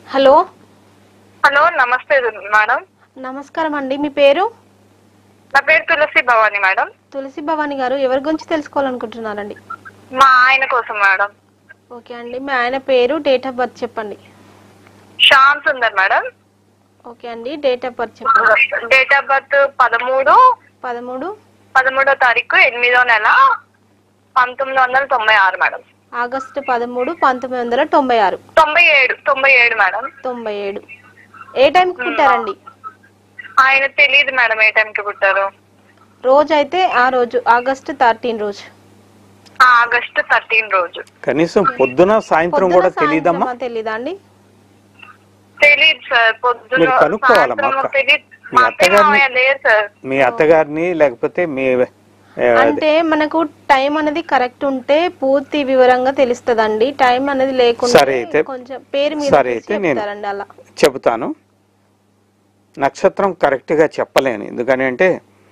Hello hello నమస్తే madam నమస్కారం అండి మీ పేరు నా పేరు తులసి భవాని మేడం తులసి భవాని గారు ఎవరి గురించి తెలుసుకోవాలనుకుంటున్నారండి మా ఆయన కోసం మేడం ఓకే అండి మీ ఆయన పేరు డేట్ ఆఫ్ బర్త్ చెప్పండి శ్యామ్ సుందర్ మేడం ఓకే అండి డేట్ ఆఫ్ బర్త్ చెప్పండి డేట్ ఆఫ్ బర్త్ పదమూడు పదమూడు పదమూడో తారీఖు ఎనిమిదో నెల పంతొమ్మిది వందల తొంభై ఆరు మేడం ఆగస్టు పదమూడు పంతొమ్మిది వందల తొంభై ఆరు తొంభై ఏడు తొంభై ఏడు మేడం తొంభై ఏడు ఏ టైంకి పుట్టారండి ఆయన తెలియదు మేడం ఏ టైంకి పుట్టారు రోజు అయితే ఆ రోజు ఆగస్టు థర్టీన్ రోజు ఆ, ఆగస్టు థర్టీన్ రోజు కనీసం పొద్దున సాయంత్రం కూడా తెలియదమ్మా సాయంత్రమా తెలీదా అండి తెలియదు సార్ పొద్దున మీరు కనుక్కోవాలమ్మా సాయంత్రం అక్క. తెలియదు మీ మా అత్తయ్య అత్తగారిని- మామయ్య లేరు సార్ మీ అత్తగారిని లేకపోతే మీ ఆ, అంటే మనకు టైం అనేది కరెక్ట్ ఉంటే పూర్తి వివరంగా తెలుస్తదండి టైం అనేది లేకుండా సరే అయితే. కొంచెం పేరు మీద సరే తీసి అయితే నేను- చెప్తారండి అలా చెబుతాను నక్షత్రం కరెక్ట్గా చెప్పలేను ఎందుకని అంటే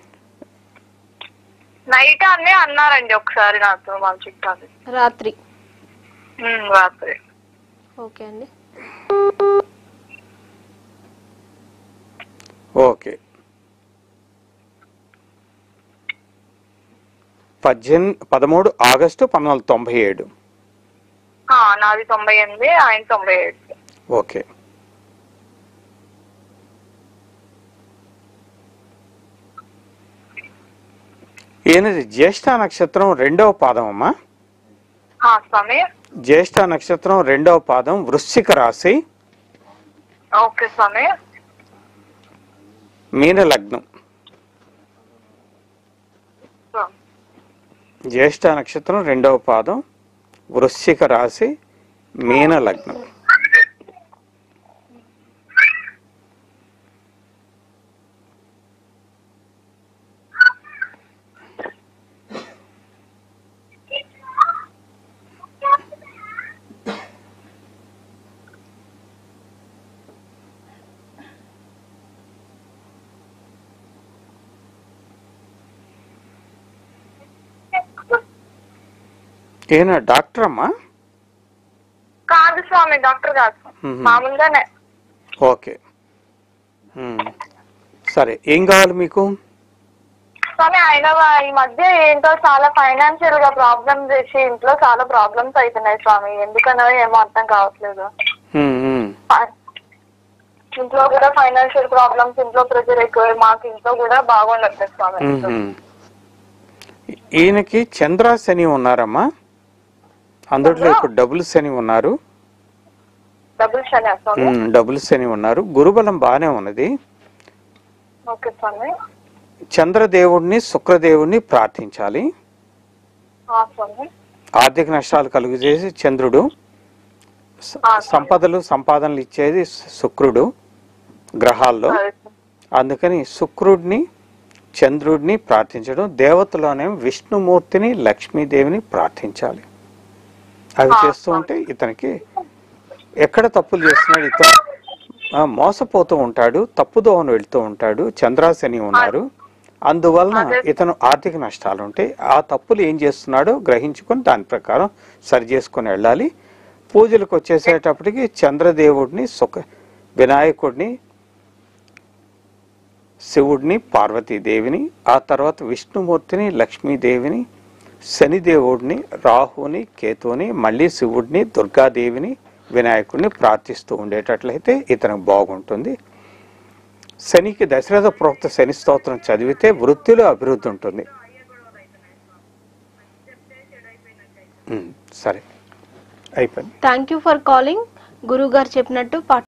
నైట్ అన్నే అన్నారండి ఒకసారి నాతో వాళ్ళ చుట్టాలు రాత్రి ఉమ్, రాత్రి ఓకే అండి ఓకే పద్దెనిమిది పదమూడు ఆగస్టు పంతొమ్మిది వందల తొంభై ఏడు ఆ, నాది తొంభై ఎనిమిది ఆయన తొంభై ఏడు ఓకే ఈయనది జ్యేష్ఠ నక్షత్రం రెండవ పాదం అమ్మా ఆ, స్వామి జ్యేష్ఠ నక్షత్రం రెండవ పాదం వృశ్చిక రాశి ఓకే స్వామి మీన లగ్నం జ్యేష్ఠ నక్షత్రం రెండవ పాదం వృశ్చిక రాశి మీన లగ్నం ఈయన డాక్టర్ అమ్మా కాదు స్వామి డాక్టర్ కాదు మ్మ్. మామూలుగానే ఓకే ఉమ్. సరే ఏం కావాలి మీకు స్వామి ఆయన వా- ఈ మధ్య ఏంటో చాలా ఫైనాన్షియల్ గా ప్రాబ్లమ్స్ చేసి ఇంట్లో చాలా ప్రాబ్లమ్స్ అవుతున్నాయి స్వామి ఎందుకనో ఏమో అర్థం కావట్లేదు ఉమ్, ఉమ్. ఫై- ఇంట్లో కూడా ఫైనాన్షియల్ ప్రాబ్లమ్స్ ఇంట్లో ప్రెషర్ ఎక్కువ మాకు ఇంట్లో కూడా బాగుండట్లేదు స్వామి మ్మ్. ఈయనకి చంద్ర శని ఉన్నారమ్మా అందులో ఇప్పుడు డబుల్ శని ఉన్నారు డబుల్ శని స్వామి మ్మ్, డబుల్ శని ఉన్నారు గురుబలం బాగానే ఉన్నది ఓకే స్వామి చంద్రదేవుడిని శుక్రదేవుడిని ప్రార్థించాలి ఆ స్వామి ఆర్థిక నష్టాలు కలుగు చేసి చంద్రుడు స- ఆ, సంపదలు సంపాదనలు ఇచ్చేది శుక్రుడు గ్రహాల్లో సరే స్వామి. అందుకని శుక్రుడిని చంద్రుడిని ప్రార్థించడం దేవతలోనే విష్ణుమూర్తిని లక్ష్మీదేవిని ప్రార్థించాలి అవి చేస్తూ ఉంటే ఇతనికి ఎక్కడ తప్పులు చేస్తున్నాడు ఇతను ఆ, మోసపోతూ ఉంటాడు తప్పుదోవను వెళ్తూ ఉంటాడు చంద్రాశని ఉన్నారు అందువలన ఇతను ఆర్థిక నష్టాలు ఉంటాయి ఆ తప్పులు ఏం చేస్తున్నాడో గ్రహించుకొని దాని ప్రకారం సరి చేసుకొని వెళ్ళాలి పూజలకు వచ్చేసేటప్పటికి చంద్రదేవుడిని సుఖ వినాయకుడిని శివుడిని పార్వతీదేవిని ఆ తర్వాత విష్ణుమూర్తిని లక్ష్మీదేవిని శనిదేవుడిని రాహుని కేతువుని మళ్ళీ శివుడిని దుర్గాదేవిని వినాయకుడిని ప్రార్థిస్తూ ఉండేటట్లయితే ఇతనికి బాగుంటుంది శనికి దశరథ ప్రోక్త శని స్తోత్రం చదివితే వృత్తిలో అభివృద్ధి ఉంటుంది ఉమ్, సరే అయిపోయింది థ్యాంక్ యూ ఫర్ కాలింగ్ గురువు గారు చెప్పినట్టు